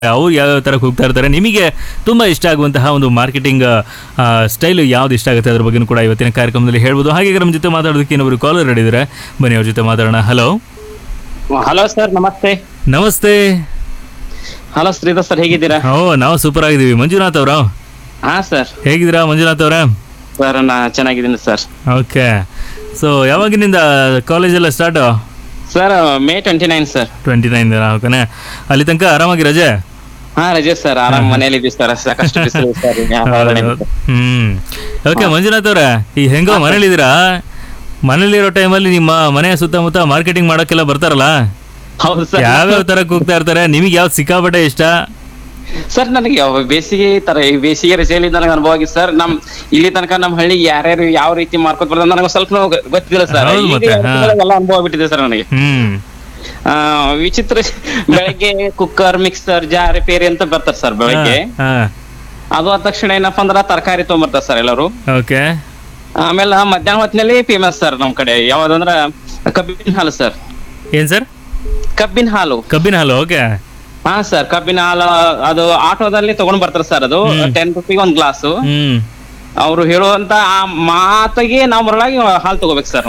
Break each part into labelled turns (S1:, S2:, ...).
S1: ಅವ್ರು ಯಾವ್ಯಾವ ಥರ ಹೋಗ್ತಾ ಇರ್ತಾರೆ ನಿಮಗೆ ತುಂಬ ಇಷ್ಟ ಆಗುವಂತಹ ಒಂದು ಮಾರ್ಕೆಟಿಂಗ್ ಸ್ಟೈಲ್ ಯಾವ್ದು ಇಷ್ಟ ಆಗುತ್ತೆ ಅದ್ರ ಬಗ್ಗೆ ಕೂಡ ಇವತ್ತಿನ ಕಾರ್ಯಕ್ರಮದಲ್ಲಿ ಹೇಳ್ಬೋದು ಹಾಗೆ ನಮ್ಮ ಜೊತೆ ಮಾತಾಡೋದಕ್ಕೆ ಇನ್ನೊಬ್ರು ಕಾಲರ್ ಹಿಡಿದ್ರೆ ಬನ್ನಿ ಅವ್ರ ಜೊತೆ ಮಾತಾಡೋಣ ಹಲೋ
S2: ಹಲೋ ಸರ್ ನಮಸ್ತೆ
S1: ನಮಸ್ತೆ
S2: ಹಲೋ ಶ್ರೀಧರ್ ಸರ್ ಹೇಗಿದ್ದೀರಾ
S1: ಓ ನಾವು ಸೂಪರ್ ಆಗಿದ್ದೀವಿ ಮಂಜುನಾಥ್ ಅವರ
S2: ಹಾ ಸರ್
S1: ಹೇಗಿದ್ದೀರಾ ಮಂಜುನಾಥ್ ಅವರ
S2: ಸರ್ ನಾ ಚೆನ್ನಾಗಿದ್ದೀನಿ ಸರ್
S1: ಓಕೆ ಸೊ ಯಾವಾಗಿನಿಂದ ಕಾಲೇಜೆಲ್ಲ start
S2: sir May twenty nine sir
S1: twenty nine ಓಕೆನೆ ಅಲ್ಲಿ ತನಕ ಆರಾಮಾಗಿ ರಜೆ
S2: ಹಾ ರಜೆ ಸರ್ ಆರಾಮ್ ಮನೇಲಿ ಇದ್ದೀವಿ ಸರ್ ಸಾಕಷ್ಟು ಬಿಸಿಲು ಇದೆ ಸರ್ ಈಗ ಹೊರಗಡೆ
S1: ಹೌದು. ಹ್ಮ್ ಓಕೆ ಮಂಜುನಾಥ್ ಅವ್ರೆ ಈ ಹೆಂಗೋ ಮನೇಲಿದ್ದೀರಾ ಮನೇಲಿರೋ ಟೈಮಲ್ಲಿ ನಿಮ್ಮ ಮನೆಯ ಸುತ್ತಮುತ್ತ ಮಾರ್ಕೆಟಿಂಗ್ ಮಾಡೋಕ್ಕೆಲ್ಲ ಬರ್ತಾರಲ್ಲ
S2: ಹೌದು ಸರ್
S1: ಯಾವ್ಯಾವ ತರ ಕೂಗ್ತಾ ಇರ್ತಾರೆ ನಿಮಗೆ ಯಾವ್ದು ಸಿಕ್ಕಾಪಟ್ಟೆ ಇಷ್ಟ
S2: ಸರ್ ನನಗೆ ಯಾವ- ಬೇಸಿಗೆ ಈ ತರ ಈ ಬೇಸಿಗೆ ರಜೆಯಲ್ಲಿ ನನಗೆ ಅನುಭವ ಆಗಿದೆ ಸರ್ ನಮ್ ಇಲ್ಲಿ ತನಕ ನಮ್ಮ ಹಳ್ಳಿ ಯಾರ್ಯಾರು ಯಾವ ರೀತಿ ಮಾರ್ಕೋತ್ ಬರ್ತಾರೆ ನನಗೆ ಸ್ವಲ್ಪ ಗೊ- ಗೊತ್ತಿಲ್ಲ ಸರ್
S1: ಹೌದು
S2: ಈಗ
S1: ಮತ್ತೆ, ಹಾ.
S2: ಎಲ್ಲ ಅನುಭವ ಬಿಟ್ಟಿದೆ ಸರ್ ನನಗೆ
S1: ಹ್ಮ್
S2: ಆ, ವಿಚಿತ್ರ ಬೆಳಗ್ಗೆ ಕುಕ್ಕರ್ ಮಿಕ್ಸರ್ ಜಾರ್ ರಿಪೇರಿ ಅಂತ ಬರ್ತಾರೆ ಸರ್ ಬೆಳಗ್ಗೆ
S1: ಹಾ
S2: ಅದು ಆದ ತಕ್ಷಣ ಏನಪ್ಪ ಅಂದ್ರ ತರಕಾರಿ ತೊಗೊಂಬರ್ತಾರೆ ಸರ್ ಎಲ್ಲರೂ
S1: ಓಕೆ
S2: ಆಮೇಲೆ ಮಧ್ಯಾಹ್ನ ಹೊತ್ತಿನಲ್ಲಿ ಫೇಮಸ್ ಸರ್ ನಮ್ ಕಡೆ ಯಾವ್ದಂದ್ರ ಕಬ್ಬಿನ ಹಾಲು ಸರ್
S1: ಏನ್ ಸರ್
S2: ಕಬ್ಬಿನ ಹಾಲು
S1: ಕಬ್ಬಿನ ಹಾಲು ಓಕೆ
S2: ಹಾ ಸರ್ ಕಬ್ಬಿನ ಹಾಲು ಅದು ಆಟೋದಲ್ಲಿ ತಗೊಂಡ್ ಬರ್ತಾರೆ ಸರ್ ಅದು ಟೆನ್ ರುಪಿಗೆ ಒಂದ್ ಗ್ಲಾಸು
S1: ಹ್ಮ್
S2: ಅವ್ರು ಹೇಳುವಂತ ಆ ಮಾತಿಗೆ ನಾವು ಮರಳಾಗಿ ಹಾಲು ತಗೋಬೇಕು ಸರ್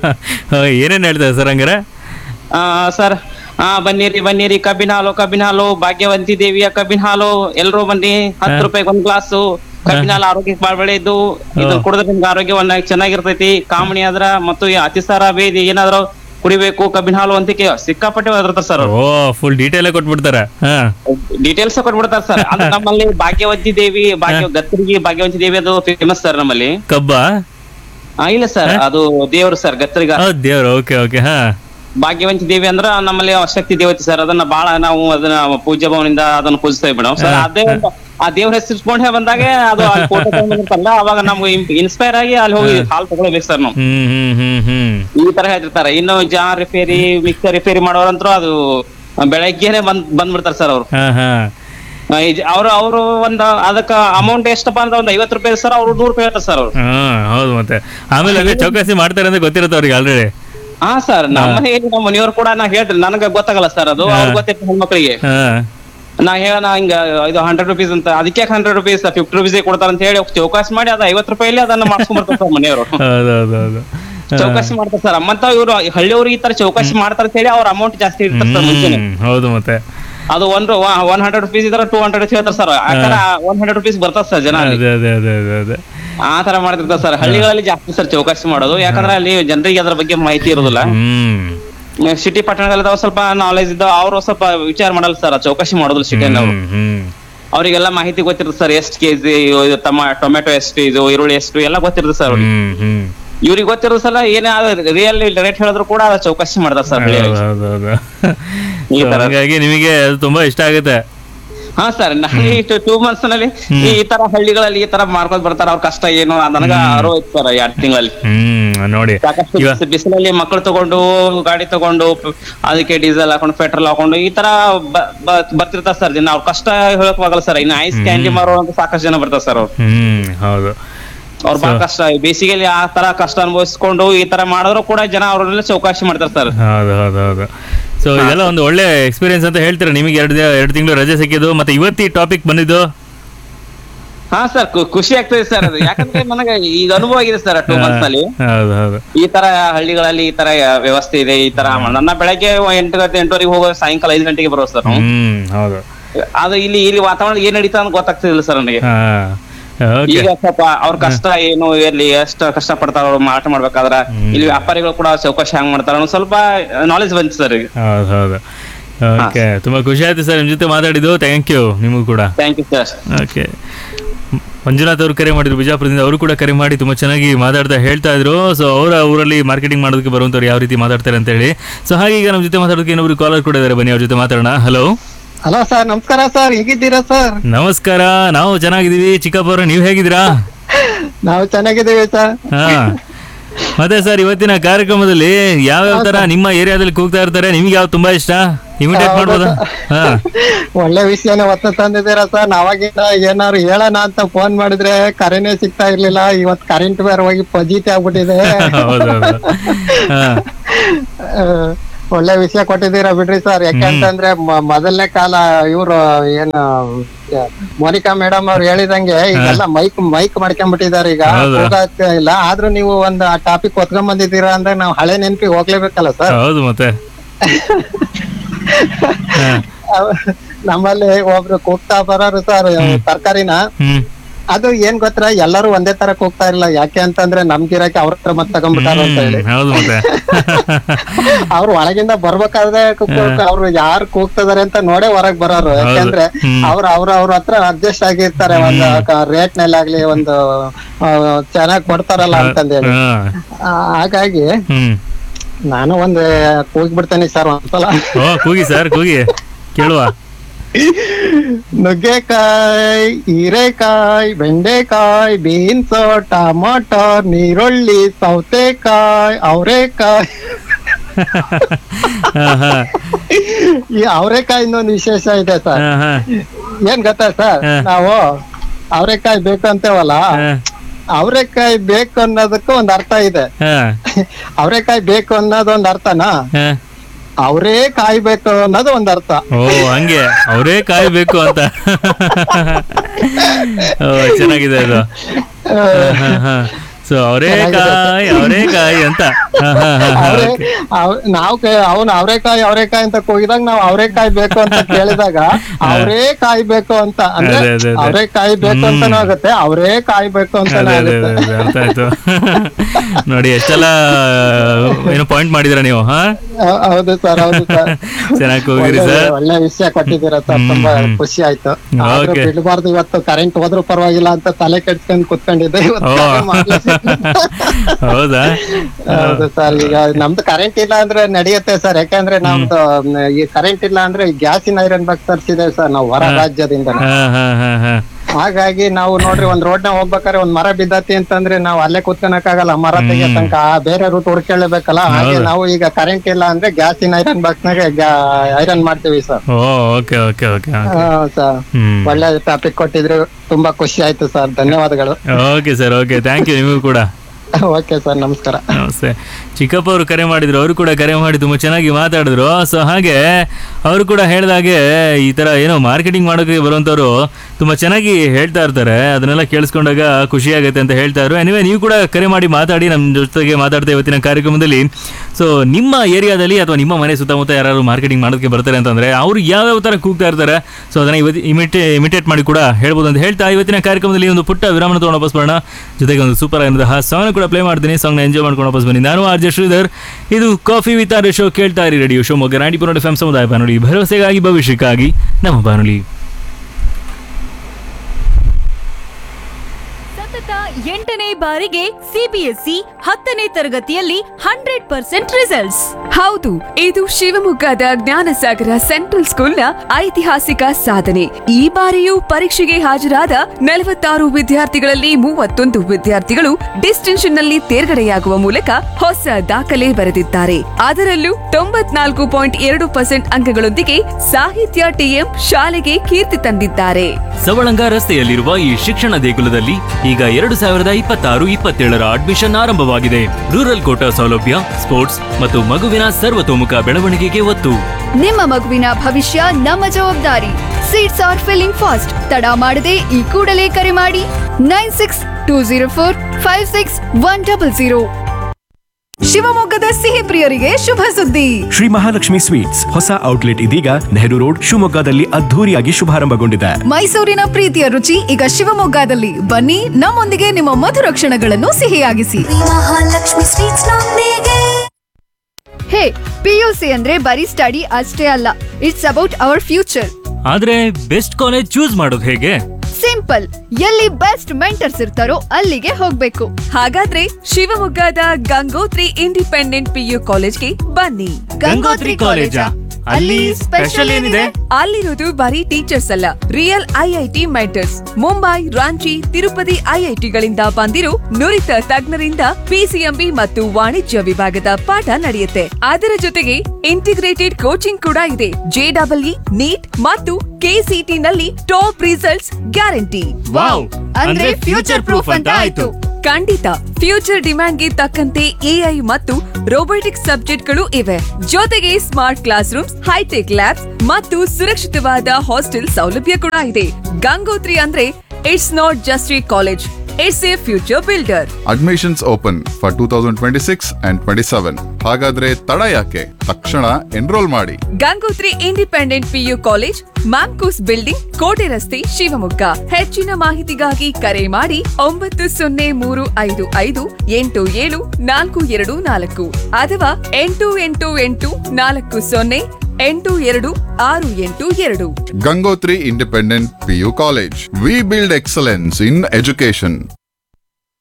S1: ಏನೇನ್ ಹೇಳ್ತಾರೆ ಸರ್ ಹಂಗಾರೆ
S2: ಆ ಸರ್ ಆ ಬನ್ನಿರಿ ಬನ್ನಿರಿ ಕಬ್ಬಿನ ಹಾಲು ಕಬ್ಬಿನ ಹಾಲು ಭಾಗ್ಯವಂತಿ ದೇವಿಯ ಕಬ್ಬಿನ ಹಾಲು ಎಲ್ರೂ ಬನ್ನಿ ಹತ್ತು ರೂಪಾಯಿಗೆ ಒಂದ್ ಗ್ಲಾಸು ಕಬ್ಬಿನ ಹಾಲು ಆರೋಗ್ಯಕ್ಕೆ ಬಾಳ್ ಒಳ್ಳೇದು ಇದನ್ನ ಕುಡಿದ್ರೆ ನಿಮ್ಗೆ ಆರೋಗ್ಯವನ್ನ ಚೆನ್ನಾಗಿರ್ತೈತಿ ಕಾಮಣಿ ಆದ್ರ ಮತ್ತು ಈ ಅತಿಸಾರ ಬೇದಿ ಏನಾದ್ರು ಕುಡಿಬೇಕು ಕಬ್ಬಿನ ಹಾಲು ಅಂತಿಕೆ ಸಿಕ್ಕಾಪಟ್ಟೆ ಓದಿರ್ತಾರೆ ಸರ್
S1: ಓ ಫುಲ್ ಡೀಟೇಲ್ ಕೊಟ್ಬಿಡ್ತಾರೆ ಹಾ
S2: ಡೀಟೇಲ್ಸ್ ಕೊಟ್ಬಿಡ್ತಾರೆ ಸರ್ ಅದು ನಮ್ಮಲ್ಲಿ ಭಾಗ್ಯವಂತಿ ದೇವಿ ಭಾಗ್ಯ ಗತ್ತರಿಗೆ ಭಾಗ್ಯವಂತಿ ದೇವಿ ಅದು ಫೇಮಸ್ ಸರ್ ನಮ್ಮಲ್ಲಿ
S1: ಕಬ್ಬ
S2: ಆ, ಇಲ್ಲ ಸರ್ ಅದು ದೇವರು ಸರ್ ಗತ್ತರಿಗ
S1: ಹೌದ್ ದೇವ್ರು ಓಕೆ ಓಕೆ ಹಾ
S2: ಭಾಗ್ಯವಂತಿ ದೇವಿ ಅಂದ್ರ ನಮ್ಮಲ್ಲಿ ಶಕ್ತಿ ದೇವತೆ ಸರ್ ಅದನ್ನ ಬಹಳ ನಾವು ಅದನ್ನ ಪೂಜ್ಯ ಭವನಿಂದ ಅದನ್ನ ಪೂಜಿಸ್ತೇವೆ ಮೇಡಮ್ ಸರ್ ಅದೇ ಒಂದು ಆ ದೇವ್ರ ಹೆಸರಿಸ್ಕೊಂಡೇ ಬಂದಾಗ ಅದು ಫೋಟೋ ತಗೊಂಡಿರ್ತಾರಲ್ಲ ಅವಾಗ ನಮ್ಗೆ ಇನ್ಸ್ಪೈರ್ ಆಗಿ ಅಲ್ಲಿ ಹೋಗಿ ಹಾಲ್ ತಗೊಳ್ಬೇಕು ಸರ್ ನಾವು
S1: ಹ್ಮ್ ಹ್ಮ್ ಹ್ಮ್ ಹ್ಮ್
S2: ಈ ತರ ಹೇಳ್ತಿರ್ತಾರೆ ಇನ್ನು ಜಾರ್ ರಿಪೇರಿ ಮಿಕ್ಸರ್ ರಿಪೇರಿ ಮಾಡೋರಂತ್ರು ಅದು ಬೆಳಗ್ಗೆನೆ ಬಂದ್ ಬಂದ್ಬಿಡ್ತಾರೆ ಸರ್ ಅವರು
S1: ಹಾ ಹಾ
S2: ಅವ್ರು ಅವರು ಒಂದ್ ಅದಕ್ಕ ಅಮೌಂಟ್ ಎಷ್ಟಪ್ಪ ಅಂದ್ರೆ ಒಂದ್ ಐವತ್ತು ರೂಪಾಯಿ ಸರ್ ಅವ್ರು ನೂರು ರೂಪಾಯಿ ಹೇಳ್ತಾರೆ ಸರ್ ಅವ್ರು
S1: ಹಾ ಹೌದು ಮತ್ತೆ ಆಮೇಲೆ ಅದೇ ಚೌಕಾಸಿ ಮಾಡ್ತಾರೆ ಅಂತ ಗೊತ್ತಿರುತ್ತೆ ಅವ್ರಿಗೆ ಆಲ್ರೆಡಿ
S2: ಹಾ ಸರ್ ನಮ್ಮ ಮನೆಯಲ್ಲಿ ನಮ್ಮ ಮನೆಯವ್ರು ಕೂಡ ನಾ ಹೇಳ್ತೀನಿ ನನಗೆ ಗೊತ್ತಾಗಲ್ಲ ಸರ್ ಅದು ಅವ್ರಿಗೆ ಗೊತ್ತಿತ್ತು ಹೆಣ್ಮಕ್ಳಿಗೆ
S1: ಹಾ
S2: ನಾ ಹೇಳ ಹಿಂಗ ಇದು ಹಂಡ್ರೆಡ್ ರುಪೀಸ್ ಅಂತ ಅದಕ್ಕೆ ಹಂಡ್ರೆಡ್ ರುಪೀಸ್ ಫಿಫ್ಟಿ ರುಪೀಸ್ ಕೊಡ್ತಾರ ಅಂತ ಹೇಳಿ ಚೌಕಾಸಿ ಮಾಡಿ ಅದ ಐವತ್ತು ರೂಪಾಯಲ್ಲಿ ಅದನ್ನ ಮಾಡ್ಕೊಂಡ್ ಬರ್ತಾರೆ ಸರ್ ಮನೆಯವರು
S1: ಹೌದು ಹೌದು ಹೌದು
S2: ಚೌಕಾಸಿ ಮಾಡ್ತಾರೆ ಸರ್ ಅಮ್ಮಂತ ಇವ್ರು ಹಳ್ಳಿಯವ್ರಿಗೆ ಈ ತರ ಚೌಕಾಸಿ ಮಾಡ್ತಾರೆ ಅಂತ ಹೇಳಿ ಅವ್ರ ಅಮೌಂಟ್ ಜಾಸ್ತಿ ಇರ್ತಾರೆ ಸರ್ ಮುಂಚೆನೆ
S1: ಹ್ಮ್ ಹೌದು ಮತ್ತೆ
S2: ಅದು ಒನ್ ಒನ್ ಹಂಡ್ರೆಡ್ ರುಪೀಸ್ ಇದ್ರೆ ಟೂ ಹಂಡ್ರೆಡ್ ಹೇಳ್ತಾರೆ ಸರ್ ಯಾಕಂದ್ರೆ ಒನ್ ಹಂಡ್ರೆಡ್ ರುಪೀಸ್ ಬರ್ತದೆ ಸರ್ ಜನ ಅಲ್ಲಿ.
S1: ಅದೇ ಅದೇ ಅದೇ ಅದೇ ಅದೇ
S2: ಆ ತರ ಮಾಡ್ತಿರ್ತಾರೆ ಸರ್ ಹಳ್ಳಿಗಳಲ್ಲಿ ಜಾಸ್ತಿ ಸರ್ ಚೌಕಾಸಿ ಮಾಡೋದು ಯಾಕಂದ್ರೆ ಅಲ್ಲಿ ಜನರಿಗೆ ಅದ್ರ ಬಗ್ಗೆ ಮಾಹಿತಿ ಇರೋದಿಲ್ಲ
S1: ಹ್ಮ್
S2: ಸಿಟಿ ಪಟ್ಟಣದಲ್ಲಿ ಸ್ವಲ್ಪ ನಾಲೆಜ್ ಇದ್ದ ಅವರು ಸ್ವಲ್ಪ ವಿಚಾರ ಮಾಡಲ್ಲ ಸರ್ ಚೌಕಾಸಿ ಮಾಡೋದಿಲ್ಲ ಸಿಟಿಯಲ್ಲಿ ಅವರು
S1: ಹ್ಮ್ ಹ್ಮ್
S2: ಅವರಿಗೆಲ್ಲ ಮಾಹಿತಿ ಗೊತ್ತಿರುತ್ತೆ ಸರ್ ಎಷ್ಟು ಕೆಜಿ ತಮ್ಮ ಟೊಮೆಟೊ ಎಷ್ಟು ಇದು ಈರುಳ್ಳಿ ಎಷ್ಟು ಎಲ್ಲ ಗೊತ್ತಿರುತ್ತೆ ಸರ್ ಅವ್ರಿಗೆ
S1: ಹ್ಮ್ ಹ್ಮ್
S2: ಇವ್ರಿಗೆ ಗೊತ್ತಿರೋ ಸಲ ಏನೇ ರಿಯಲ್ ರೇಟ್ ಹೇಳಿದ್ರು ಕೂಡ ಅದು ಚೌಕಾಸಿ ಮಾಡ್ತಾರೆ ಸರ್
S1: ಹೌದು ಹೌದು ಹೌದು
S2: ಈ
S1: So,
S2: ತರ.
S1: ಹಂಗಾಗಿ ನಿಮಗೆ ಅದು ತುಂಬಾ ಇಷ್ಟ ಆಗುತ್ತೆ
S2: ಹಾ ಸರ್ ನಾನು ಈ ಟೂ ಮಂತ್ಸ್ ನಲ್ಲಿ ಈ ತರ ಹಳ್ಳಿಗಳಲ್ಲಿ ಈ ತರ ಮಾರ್ಕೊಂಡ್ ಬರ್ತಾರ ಅವ್ರ ಕಷ್ಟ ಏನು ನನಗ ಅರಿವು ಐತ್ ಸರ್ ಎರಡ್ ತಿಂಗಳಲ್ಲಿ
S1: ಹ್ಮ್ ನೋಡಿ
S2: ಸಾಕಷ್ಟು
S1: ಇವ
S2: ಬಿಸಿ- ಬಿಸಿಲಲ್ಲಿ ಮಕ್ಕಳು ತಗೊಂಡು ಗಾಡಿ ತಗೊಂಡು ಪ- ಅದಕ್ಕೆ ಡೀಸೆಲ್ ಹಾಕೊಂಡು ಪೆಟ್ರೋಲ್ ಹಾಕೊಂಡು ಈ ತರ ಬ- ಬ- ಬರ್ತಿರ್ತಾರ ಸರ್ ದಿನ ಅವ್ರ ಕಷ್ಟ ಹೇಳಕ್ ಆಗಲ್ಲ ಸರ್ ಇನ್ನು ಐಸ್ ಕ್ಯಾಂಡಿ ಮಾರೋ ಅಂತ ಸಾಕಷ್ಟು ಜನ ಬರ್ತಾರೆ ಸರ್ ಅವ್ರು
S1: ಹ್ಮ್ ಹೌದು
S2: ಅವ್ರು ಬಹಳ ಕಷ್ಟ ಈ ಬೇಸಿಗೆಯಲ್ಲಿ ಆ ತರ ಕಷ್ಟ ಅನುಭವಿಸ್ಕೊಂಡು ಈ ತರ ಮಾಡಿದ್ರು ಕೂಡ ಜನ ಅವ್ರನ್ನೆಲ್ಲ ಚೌಕಾಶಿ ಮಾಡ್ತಾರೆ ಸರ್
S1: ಹೌದು ಹೌದು ಹೌದು ಸೊ ಇದೆಲ್ಲ ಒಂದು ಒಳ್ಳೆ ಎಕ್ಸ್ಪೀರಿಯನ್ಸ್ ಅಂತ ಹೇಳ್ತೀರಾ ನಿಮಗೆ ಎರಡು ಎರಡು ತಿಂಗಳು ರಜೆ ಸಿಕ್ಕಿದ್ದು ಮತ್ತೆ ಇವತ್ತು ಈ ಟಾಪಿಕ್ ಬಂದಿದ್ದು
S2: ಹಾ ಸರ್ ಖುಷಿ ಆಗ್ತದೆ ಸರ್ ಅದು ಯಾಕಂದ್ರೆ ನನಗೆ ಈಗ ಅನುಭವ ಆಗಿದೆ ಸರ್ ಟೂ ಮಂತ್ಸ್ ನಲ್ಲಿ
S1: ಹೌದು ಹೌದು
S2: ಈ ತರ ಹಳ್ಳಿಗಳಲ್ಲಿ ಈ ತರ ವ್ಯವಸ್ಥೆ ಇದೆ ಈ ತರ ನನ್ನ ಬೆಳಗ್ಗೆ ಎಂಟು ಗಂಟೆ ಎಂಟುವರೆಗೆ ಹೋಗೋ ಸಾಯಂಕಾಲ ಐದು ಗಂಟೆಗೆ ಬರೋ ಸರ್ ನಾವು.
S1: ಹ್ಮ್ ಹೌದು
S2: ಅದು ಇಲ್ಲಿ ಇಲ್ಲಿ ವಾತಾವರಣ ಏನ್ ನಡೀತಾ ಅಂತ ಗೊತ್ತಾಗ್ತಿಲ್ಲ ಸರ್ ನನಗೆ
S1: ಹಾ ಓಕೆ
S2: ಈಗ ಸ್ವಲ್ಪ ಅವ್ರ ಕಷ್ಟ ಏನು ಎಲ್ಲಿ ಎಷ್ಟು ಕಷ್ಟ ಪಡ್ತಾರ ಅವ್ರು ಮಾರಾಟ ಮಾಡ್ಬೇಕಾದ್ರ ಇಲ್ಲಿ ವ್ಯಾಪಾರಿಗಳು ಕೂಡ ಚೌಕಾಶಿ ಹ್ಯಾಂಗ್ ಮಾಡ್ತಾರ ಅನ್ನೋ ಸ್ವಲ್ಪ ನಾಲೆಜ್ ಬಂತು ಸರ್ ಈಗ
S1: ಹೌದು ಹೌದು ಓಕೆ ತುಂಬಾ ಖುಷಿ ಆಯ್ತು ಸರ್ ನಿಮ್ ಜೊತೆ ಮಾತಾಡಿದ್ದು ಥ್ಯಾಂಕ್ ಯು ನಿಮಗೂ ಕೂಡ
S2: thank you sir
S1: okay Manjunath ಅವರು ಕರೆ ಮಾಡಿದ್ರು ಬಿಜಾಪುರದಿಂದ ಅವರು ಕೂಡ ಕರೆ ಮಾಡಿ ತುಂಬಾ ಚೆನ್ನಾಗಿ ಮಾತಾಡ್ತಾ ಹೇಳ್ತಾ ಇದ್ರು ಸೊ ಅವರ ಊರಲ್ಲಿ ಮಾರ್ಕೆಟಿಂಗ್ ಮಾಡೋದಕ್ಕೆ ಬರುವಂತವ್ರು ಯಾವ ರೀತಿ ಮಾತಾಡ್ತಾರೆ ಅಂತ ಹೇಳಿ ಸೊ ಹಾಗೆ ಈಗ ನಮ್ಮ ಜೊತೆ ಮಾತಾಡೋದಕ್ಕೆ ಇನ್ನೊಬ್ರು ಕಾಲರ್ ಕೂಡ ಇದ್ದಾರೆ ಬನ್ನಿ ಅವ್ರ ಜೊತೆ ಮಾತಾಡೋಣ ಹಲೋ
S3: ಹಲೋ ಸರ್ ನಮಸ್ಕಾರ ಸರ್ ಹೇಗಿದ್ದೀರಾ ಸರ್
S1: ನಮಸ್ಕಾರ ನಾವು ಚೆನ್ನಾಗಿದ್ದೀವಿ ಚಿಕ್ಕಪ್ಪವ್ರ ನೀವು ಹೇಗಿದ್ದೀರಾ
S3: ನಾವು ಚೆನ್ನಾಗಿದ್ದೀವಿ ಸರ್
S1: ಹಾ ಮತ್ತೆ ಸರ್ ಇವತ್ತಿನ ಕಾರ್ಯಕ್ರಮದಲ್ಲಿ ಯಾವ್ಯಾವ ತರ ನಿಮ್ಮ ಏರಿಯಾದಲ್ಲಿ ಕೂಗ್ತಾ ಇರ್ತಾರೆ ನಿಮ್ಗೆ ಯಾವ್ದು ತುಂಬಾ ಇಷ್ಟ ಇಮಿಟೇಟ್ ಮಾಡ್ಬೋದಾ ಹಾ
S3: ಒಳ್ಳೆ ವಿಷಯನೇ ಒತ್ತ ತಂದಿದ್ದೀರಾ ಸರ್ ನಾವಾಗಿಂದ ಏನಾದ್ರು ಹೇಳೋಣ ಅಂತ ಫೋನ್ ಮಾಡಿದ್ರೆ ಕರೆನೇ ಸಿಗ್ತಾ ಇರ್ಲಿಲ್ಲ ಇವತ್ ಕರೆಂಟ್ ಬೇರೆ ಹೋಗಿ ಪಜೀತಿ ಆಗ್ಬಿಟ್ಟಿದೆ
S1: ಹೌದೌದು ಹಾ
S3: ಆ, ಒಳ್ಳೆ ವಿಷಯ ಕೊಟ್ಟಿದ್ದೀರಾ ಬಿಡ್ರಿ ಸರ್ ಯಾಕಂತಂದ್ರೆ ಮ- ಮೊದಲನೇ ಕಾಲ ಇವ್ರು ಏನು ಯ- ಮೋನಿಕಾ ಮೇಡಮ್ ಅವ್ರು ಹೇಳಿದಂಗೆ ಈಗೆಲ್ಲ ಮೈಕ್ ಮೈಕ್ ಮಾಡ್ಕೊಂಡ್ಬಿಟ್ಟಿದ್ದಾರೆ ಈಗ
S1: ಹೌದಾ?
S3: ಹೋಗಕ್ಕೆ ಇಲ್ಲ ಆದ್ರೂ ನೀವು ಒಂದು ಆ ಟಾಪಿಕ್ ಒತ್ಕೊಂಡ್ ಬಂದಿದ್ದೀರಾ ಅಂದ್ರೆ ನಾವು ಹಳೆ ನೆನಪಿಗೆ ಹೋಗ್ಲೇಬೇಕಲ್ಲ ಸರ್
S1: ಹೌದು ಮತ್ತೆ ಹಾ.
S3: ನಮ್ಮಲ್ಲಿ ಒಬ್ರು ಕೂಗ್ತಾ ಬರೋರು ಸರ್ ತರಕಾರಿನ
S1: ಹ್ಮ್
S3: ಅದು ಏನ್ ಗೊತ್ತಾ ಎಲ್ಲರೂ ಒಂದೇ ತರ ಕೂಗ್ತಾ ಇಲ್ಲ ಯಾಕೆ ಅಂತಂದ್ರೆ ನಮ್ ಗಿರಾಕಿ ಅವ್ರ ಹತ್ರ ಮತ್ ತಗೊಂಡ್ಬಿಟ್ಟಾರ ಅಂತ ಹೇಳಿ
S1: ಹ್ಮ್, ಹೌದು ಮತ್ತೆ
S3: ಅವ್ರು ಒಳಗಿಂದ ಬರ್ಬೇಕಾದ್ರೆ ಅವ್ರು ಯಾರು ಕೂಗ್ತಿದಾರೆ ಅಂತ ನೋಡೇ ಹೊರಗ್ ಬರೋರು ಯಾಕಂದ್ರೆ
S1: ಹ್ಮ್.
S3: ಅವ್ರ ಅವ್ರ ಅವ್ರ ಹತ್ರ ಅಡ್ಜಸ್ಟ್ ಆಗಿರ್ತಾರೆ ಒಂದು ರೇಟ್ ನಲ್ಲಾಗ್ಲಿ ಒಂದು ಚೆನ್ನಾಗ್ ಕೊಡ್ತಾರಲ್ಲ ಅಂತಂದೇಳಿ
S1: ಹಾ.
S3: ಆ, ಹಾಗಾಗಿ
S1: ಹ್ಮ್
S3: ನಾನು ಒಂದ್ ಕೂಗ್ಬಿಡ್ತೇನೆ ಸರ್ ಒಂದ್ಸಲ
S1: ಓ ಕೂಗಿ ಸರ್ ಕೂಗಿ ಕೇಳುವ
S3: ನುಗ್ಗೆಕಾಯಿ ಹೀರೆಕಾಯಿ ಬೆಂಡೆಕಾಯಿ ಬೀನ್ಸ್ ಟಮಾಟೋ ನೀರುಳ್ಳಿ ಸೌತೆಕಾಯಿ ಅವರೆಕಾಯಿ
S1: ಹಾ, ಹಾ.
S3: ಈ ಅವರೆಕಾಯಿಂದ ಒಂದು ವಿಶೇಷ ಇದೆ ಸರ್
S1: ಹಾ, ಹಾ.
S3: ಏನ್ ಗೊತ್ತಾ ಸರ್
S1: ಹಾ.
S3: ನಾವು ಅವರೆಕಾಯಿ ಬೇಕು ಅಂತೇವಲ್ಲ
S1: ಹಾ,
S3: ಅವರೆಕಾಯಿ ಬೇಕು ಅನ್ನೋದಕ್ಕೂ ಒಂದ್ ಅರ್ಥ ಇದೆ
S1: ಹಾ,
S3: ಅವರೆಕಾಯಿ ಬೇಕು ಅನ್ನೋದು ಒಂದ್ ಅರ್ಥನಾ
S1: ಹಾ.
S3: ಅವರೇ ಕಾಯ್ಬೇಕು ಅನ್ನೋದು ಒಂದ್ ಅರ್ಥ
S1: ಓ ಹಂಗೆ ಅವರೇ ಕಾಯ್ಬೇಕು ಅಂತ ಓ ಚೆನ್ನಾಗಿದೆ ಅದು ಸೊ ಅವರೇ ಕಾಯಿ ಅವರೇ ಕಾಯಿ ಅಂತ ಹಾ, ಹಾ, ಹಾ, ಹಾ,
S3: ಅವ್ರೆ
S1: okay.
S3: ಅವ್- ನಾವ್ ಅವ್ನ ಅವರೆಕಾಯಿ ಅವರೆಕಾಯಿ ಅಂತ ಕೂಗಿದಾಗ ನಾವ್ ಅವರೆಕಾಯಿ ಬೇಕು ಅಂತ ಕೇಳಿದಾಗ ಅವರೇ ಕಾಯ್ಬೇಕು ಅಂತ ಅಂದ್ರೆ
S1: ಅದೇ, ಅದೇ, ಅದೇ.
S3: ಅವರೆಕಾಯಿ ಬೇಕು ಅಂತಾನೂ ಆಗುತ್ತೆ ಅವರೇ ಕಾಯ್ಬೇಕು ಅಂತಾನೂ
S1: ಅದೇ ಅದೇ
S3: ಆಗುತ್ತೆ
S1: ಅದೇ, ಅರ್ಥ ಆಯ್ತು ನೋಡಿ ಎಷ್ಟೆಲ್ಲ ಏನೋ ಪಾಯಿಂಟ್ ಮಾಡಿದಿರ ನೀವು ಹಾ
S3: ಹೌ- ಹೌದು ಸರ್ ಹೌದು ಸರ್
S1: ಚೆನ್ನಾಗಿ ಹೋಗಿರಿ
S3: ಒಳ್ಳೆ-
S1: ಸರ್
S3: ಒಳ್ಳೆ ವಿಷಯ ಕೊಟ್ಟಿದ್ದೀರಾ ಸರ್
S1: ಹ್ಮ್,
S3: ತುಂಬಾ
S1: ಹ್ಮ್.
S3: ಖುಷಿ ಆಯ್ತು ಆದ್ರೂ
S1: Okay.
S3: ಬಿಡ್ಬಾರ್ದು ಇವತ್ತು ಕರೆಂಟ್ ಹೋದ್ರೂ ಪರವಾಗಿಲ್ಲ ಅಂತ ತಲೆ ಕೆಡ್ಸ್ಕೊಂಡ್ ಕುತ್ಕೊಂಡಿದ್ದೆ ಇವತ್ತು
S1: ಓ
S3: ಕರೆ ಮಾಡ್ಲೇಬೇಕು.
S1: ಹೌದಾ
S3: ಹೌದು ಸರ್ ಈಗ ನಮ್ದು ಕರೆಂಟ್ ಇಲ್ಲ ಅಂದ್ರೆ ನಡೆಯುತ್ತೆ ಸರ್ ಯಾಕಂದ್ರೆ ನಮ್ದು ಮ್, ಈ ಕರೆಂಟ್ ಇಲ್ಲ ಅಂದ್ರೆ ಗ್ಯಾಸಿನ ಐರನ್ ಬಾಕ್ಸ್ ತರ್ಸಿದೆ ಸರ್ ನಾವು ಹೊರ ರಾಜ್ಯದಿಂದ
S1: ಹಾ ಹಾ ಹಾ ಹಾ
S3: ಹಾಗಾಗಿ ನಾವು ನೋಡ್ರಿ ಒಂದ್ ರೋಡ್ ನ ಹೋಗ್ಬೇಕಾದ್ರೆ ಒಂದ್ ಮರ ಬಿದ್ದತಿ ಅಂತಂದ್ರೆ ನಾವು ಅಲ್ಲೇ ಕುತ್ಕೊಳಕ್ಕಾಗಲ್ಲ ಮರ ತೆಗಿಯೋ ತನಕ ಆ ಬೇರೆ ರೂಟ್ ಹುಡ್ಕೊಳ್ಳೇಬೇಕಲ್ಲ ಹಾಗೆ ನಾವು ಈಗ ಕರೆಂಟ್ ಇಲ್ಲ ಅಂದ್ರೆ ಗ್ಯಾಸಿನ ಐರನ್ ಬಾಕ್ಸ್ ನಾಗ ಐರನ್ ಮಾಡ್ತೀವಿ sir
S1: oh okay okay okay
S3: sir
S1: ಹ್ಮ್
S3: ಒಳ್ಳೆ ಟಾಪಿಕ್ ಕೊಟ್ಟಿದ್ರು ತುಂಬಾ ಖುಷಿ ಆಯ್ತು ಸರ್ ಧನ್ಯವಾದಗಳು
S1: okay sir okay thank you ನಿಮಗೂ ಕೂಡ
S3: ಓಕೆ ಸರ್ ನಮಸ್ಕಾರ
S1: ನಮಸ್ತೆ ಚಿಕ್ಕಪ್ಪ ಅವರು ಕರೆ ಮಾಡಿದ್ರು ಅವರು ಕೂಡ ಕರೆ ಮಾಡಿ ತುಂಬ ಚೆನ್ನಾಗಿ ಮಾತಾಡಿದ್ರು ಸೊ ಹಾಗೆ ಅವರು ಕೂಡ ಹೇಳಿದಾಗೆ ಈ ಥರ ಏನೋ ಮಾರ್ಕೆಟಿಂಗ್ ಮಾಡೋಕ್ಕೆ ಬರುವಂಥವ್ರು ತುಂಬ ಚೆನ್ನಾಗಿ ಹೇಳ್ತಾ ಇರ್ತಾರೆ ಅದನ್ನೆಲ್ಲ ಕೇಳಿಸ್ಕೊಂಡಾಗ ಖುಷಿ ಆಗುತ್ತೆ ಅಂತ ಹೇಳ್ತಾ ಇದ್ರು ಎನಿವೆ ನೀವು ಕೂಡ ಕರೆ ಮಾಡಿ ಮಾತಾಡಿ ನಮ್ಮ ಜೊತೆಗೆ ಮಾತಾಡ್ತಾ ಇವತ್ತಿನ ಕಾರ್ಯಕ್ರಮದಲ್ಲಿ ಸೊ ನಿಮ್ಮ ಏರಿಯಾದಲ್ಲಿ ಅಥವಾ ನಿಮ್ಮ ಮನೆ ಸುತ್ತಮುತ್ತ ಯಾರು ಮಾರ್ಕೆಟಿಂಗ್ ಮಾಡೋದಕ್ಕೆ ಬರ್ತಾರೆ ಅಂತಂದರೆ ಅವರು ಯಾವ್ಯಾವ ಥರ ಕೂಗ್ತಾ ಇರ್ತಾರೆ ಸೊ ಅದನ್ನು ಇವತ್ತು ಇಮಿಟೇ ಇಮಿಟೇಟ್ ಮಾಡಿ ಕೂಡ ಹೇಳ್ಬೋದು ಅಂತ ಹೇಳ್ತಾ ಇವತ್ತಿನ ಕಾರ್ಯಕ್ರಮದಲ್ಲಿ ಒಂದು ಪುಟ್ಟ ವಿರಾಮನ ತೊಗೊಂಡು ವಾಪಸ್ ಬರೋಣ ಜೊತೆಗೆ ಒಂದು ಸೂಪರ್ ಆಗಿರೋಂತಹ ಸಾಂಗ್ ಕೂಡ ಪ್ಲೇ ಮಾಡ್ತೀನಿ ಸಾಂಗ್ನ ಎಂಜಾಯ್ ಮಾಡ್ಕೊಂಡು ವಾಪಸ್ ಬನ್ನಿ ನಾನು ಆರ್ ಜೆ ಶ್ರೀಧರ್ ಇದು ಕಾಫಿ ವಿತ್ ಆರ್ ಶೋ ಕೇಳ್ತಾ ಇರಿ ರೇಡಿಯೋ ಶಿವಮೊಗ್ಗ ರಾಣಿಪುರ ಎಫ್ ಸಮುದಾಯ ಬಾನುಲಿ ಭರವಸೆಗಾಗಿ ಭವಿಷ್ಯಕ್ಕಾಗಿ ನಮ್ಮ ಬಾನುಲಿ
S4: ಸತತ ಎಂಟನೇ ಬಾರಿಗೆ ಸಿಬಿಎಸ್ಇ ಹತ್ತನೇ ತರಗತಿಯಲ್ಲಿ ಹಂಡ್ರೆಡ್ ಪರ್ಸೆಂಟ್ ರಿಸಲ್ಟ್ಸ್
S5: ಹೌದು ಇದು ಶಿವಮೊಗ್ಗದ ಜ್ಞಾನಸಾಗರ ಸೆಂಟ್ರಲ್ ಸ್ಕೂಲ್ನ ಐತಿಹಾಸಿಕ ಸಾಧನೆ ಈ ಬಾರಿಯೂ ಪರೀಕ್ಷೆಗೆ ಹಾಜರಾದ ನಲವತ್ತಾರು ವಿದ್ಯಾರ್ಥಿಗಳಲ್ಲಿ ಮೂವತ್ತೊಂದು ವಿದ್ಯಾರ್ಥಿಗಳು ಡಿಸ್ಟಿಂಕ್ಷನ್ ನಲ್ಲಿ ತೇರ್ಗಡೆಯಾಗುವ ಮೂಲಕ ಹೊಸ ದಾಖಲೆ ಬರೆದಿದ್ದಾರೆ ಅದರಲ್ಲೂ ತೊಂಬತ್ನಾಲ್ಕು ಪಾಯಿಂಟ್ ಎರಡು ಪರ್ಸೆಂಟ್ ಅಂಕಗಳೊಂದಿಗೆ ಸಾಹಿತ್ಯ ಟಿಎಂ ಶಾಲೆಗೆ ಕೀರ್ತಿ ತಂದಿದ್ದಾರೆ
S1: ಸವಳಂಗ ರಸ್ತೆಯಲ್ಲಿರುವ ಈ ಶಿಕ್ಷಣ ದೇಗುಲದಲ್ಲಿ ಈಗ ಎರಡು ಸಾವಿರದ ಇಪ್ಪತ್ತಾರು ಇಪ್ಪತ್ತೇಳರ ಅಡ್ಮಿಷನ್ ಆರಂಭವಾಗಿದೆ ರೂರಲ್ ಕೋಟಾ ಸೌಲಭ್ಯ ಸ್ಪೋರ್ಟ್ಸ್ ಮತ್ತು ಮಗುವಿನ ಸರ್ವತೋಮುಖ ಬೆಳವಣಿಗೆಗೆ ಒತ್ತು
S6: ನಿಮ್ಮ ಮಗುವಿನ ಭವಿಷ್ಯ ನಮ್ಮ ಜವಾಬ್ದಾರಿ ಸೀಟ್ಸ್ ಆರ್ ಫಿಲ್ಲಿಂಗ್ ಫಾಸ್ಟ್ ತಡ ಮಾಡದೆ ಈ ಕೂಡಲೇ ಕರೆ ಮಾಡಿ nine six two zero four five six one double zero
S5: ಶಿವಮೊಗ್ಗದ ಸಿಹಿ ಪ್ರಿಯರಿಗೆ ಶುಭ ಸುದ್ದಿ
S7: ಶ್ರೀ ಮಹಾಲಕ್ಷ್ಮಿ ಸ್ವೀಟ್ಸ್ ಹೊಸ ಔಟ್ಲೆಟ್ ಇದೀಗ ನೆಹರು ರೋಡ್ ಶಿವಮೊಗ್ಗದಲ್ಲಿ ಅದ್ಧೂರಿಯಾಗಿ ಶುಭಾರಂಭಗೊಂಡಿದೆ
S5: ಮೈಸೂರಿನ ಪ್ರೀತಿಯ ರುಚಿ ಈಗ ಶಿವಮೊಗ್ಗದಲ್ಲಿ ಬನ್ನಿ ನಮ್ಮೊಂದಿಗೆ ನಿಮ್ಮ ಮಧುರ ಕ್ಷಣಗಳನ್ನು ಸಿಹಿಯಾಗಿಸಿ
S8: ಮಹಾಲಕ್ಷ್ಮಿ ಸ್ವೀಟ್ಸ್ ನೊಂದಿಗೆ
S6: ಹೇ ಪಿಯುಸಿ ಅಂದ್ರೆ ಬರೀ ಸ್ಟಡಿ ಅಷ್ಟೇ ಅಲ್ಲ ಇಟ್ಸ್ ಅಬೌಟ್ ಅವರ್ ಫ್ಯೂಚರ್
S1: ಆದ್ರೆ ಬೆಸ್ಟ್ ಕಾಲೇಜ್ ಚೂಸ್ ಮಾಡೋದು ಹೇಗೆ
S6: ಸಿಂಪಲ್ ಎಲ್ಲಿ ಬೆಸ್ಟ್ ಮೆಂಟರ್ಸ್ ಇರ್ತಾರೋ ಅಲ್ಲಿಗೆ ಹೋಗ್ಬೇಕು
S5: ಹಾಗಾದ್ರೆ ಶಿವಮೊಗ್ಗದ ಗಂಗೋತ್ರಿ ಇಂಡಿಪೆಂಡೆಂಟ್ ಪಿಯು ಕಾಲೇಜ್ಗೆ ಬನ್ನಿ
S1: ಗಂಗೋತ್ರಿ ಕಾಲೇಜಾ? ಅಲ್ಲಿ ಸ್ಪೆಷಲ್ ಏನಿದೆ?
S5: ಅಲ್ಲಿರೋದು ಬರೀ ಟೀಚರ್ಸ್ ಅಲ್ಲ real IIT mentors Mumbai Ranchi Tirupati ಐಐಟಿಗಳಿಂದ ಬಂದಿರೋ ನುರಿತ ತಜ್ಞರಿಂದ ಪಿಸಿಎಂಬಿ ಮತ್ತು ವಾಣಿಜ್ಯ ವಿಭಾಗದ ಪಾಠ ನಡೆಯುತ್ತೆ ಅದರ ಜೊತೆಗೆ ಇಂಟಿಗ್ರೇಟೆಡ್ ಕೋಚಿಂಗ್ ಕೂಡ ಇದೆ ಜೆಡಬ್ಲ್ಇ ನೀಟ್ ಮತ್ತು ಕೆಸಿಟಿ ನಲ್ಲಿ ಟಾಪ್ ರಿಸಲ್ಟ್ಸ್ ಗ್ಯಾರಂಟಿ
S1: ವಾವ್
S6: ಅಂದ್ರೆ ಫ್ಯೂಚರ್ ಪ್ರೂಫ್ ಅಂತ ಆಯ್ತು
S5: ಖಂಡಿತ ಫ್ಯೂಚರ್ ಡಿಮ್ಯಾಂಡ್ಗೆ ತಕ್ಕಂತೆ ಎಐ ಮತ್ತು ರೋಬೋಟಿಕ್ಸ್ ಸಬ್ಜೆಕ್ಟ್ಗಳು ಇವೆ ಜೊತೆಗೆ smart class rooms hitech labs ಮತ್ತು ಸುರಕ್ಷಿತವಾದ ಹಾಸ್ಟೆಲ್ ಸೌಲಭ್ಯ ಕೂಡ ಇದೆ ಗಂಗೋತ್ರಿ ಅಂದ್ರೆ it's not just a college it's a future builder
S9: admissions open for two thousand twenty six and twenty seven ಹಾಗಾದ್ರೆ ತಡ ಯಾಕೆ ತಕ್ಷಣ ಎನ್ರೋಲ್ ಮಾಡಿ
S5: Gangotri independent PU college MAMCOS building ಕೋಟೆ ರಸ್ತೆ ಶಿವಮೊಗ್ಗ ಹೆಚ್ಚಿನ ಮಾಹಿತಿಗಾಗಿ ಕರೆ ಮಾಡಿ ಒಂಬತ್ತು ಸೊನ್ನೆ ಮೂರು ಐದು ಐದು ಎಂಟು ಏಳು ನಾಲ್ಕು ಎರಡು ನಾಲ್ಕು ಅಥವಾ ಎಂಟು ಎಂಟು ಎಂಟು ನಾಲ್ಕು ಸೊನ್ನೆ ಎಂಟು ಎರಡು ಆರು ಎಂಟು ಎರಡು
S9: Gangotri independent PU college we build excellence in education